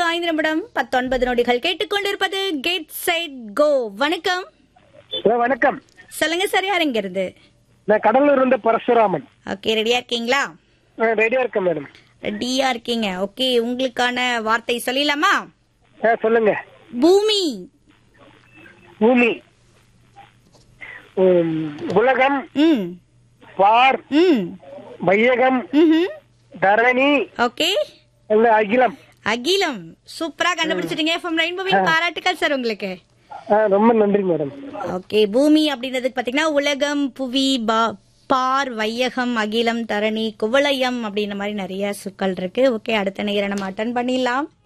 ஐந்து நிமிடம் பத்தொன்பது நொடிகள் கேட்டுக்கொண்டிருப்பது கேட் சைட் கோ வணக்கம் ஹலோ வணக்கம் சொல்லுங்க சார் யார் இங்க இருந்து நான் கடலூர் இருந்து பரசுராமன் ஓகே ரெடியா இருக்கீங்களா நான் ரெடியா இருக்கேன் மேடம் ரெடியா இருக்கீங்க ஓகே உங்களுக்கான வார்த்தை சொல்லிடலாமா ஆ சொல்லுங்க பூமி பூமி உம், உலகம் ம் பார் ம் வையகம் ம்ஹும். தரணி ஓகே இல்ல அகிலம் அகிலம் சூப்பரா கண்டுபிடிச்சிட்டீங்க எஃப்எம் ரெயின்போவின் பாராட்டுக்கள் சார் உங்களுக்கு ஆ, ரொம்ப நன்றி மேடம் ஓகே பூமி அப்படின்றதுக்கு பாத்தீங்கன்னா உலகம் புவி பா- பார் வையகம் அகிலம் தரணி குவளையம் அப்படின்ற மாதிரி நிறைய சொற்கள் இருக்கு ஓகே அடுத்த நேரம் நம்ம அட்டன் பண்ணிடலாம்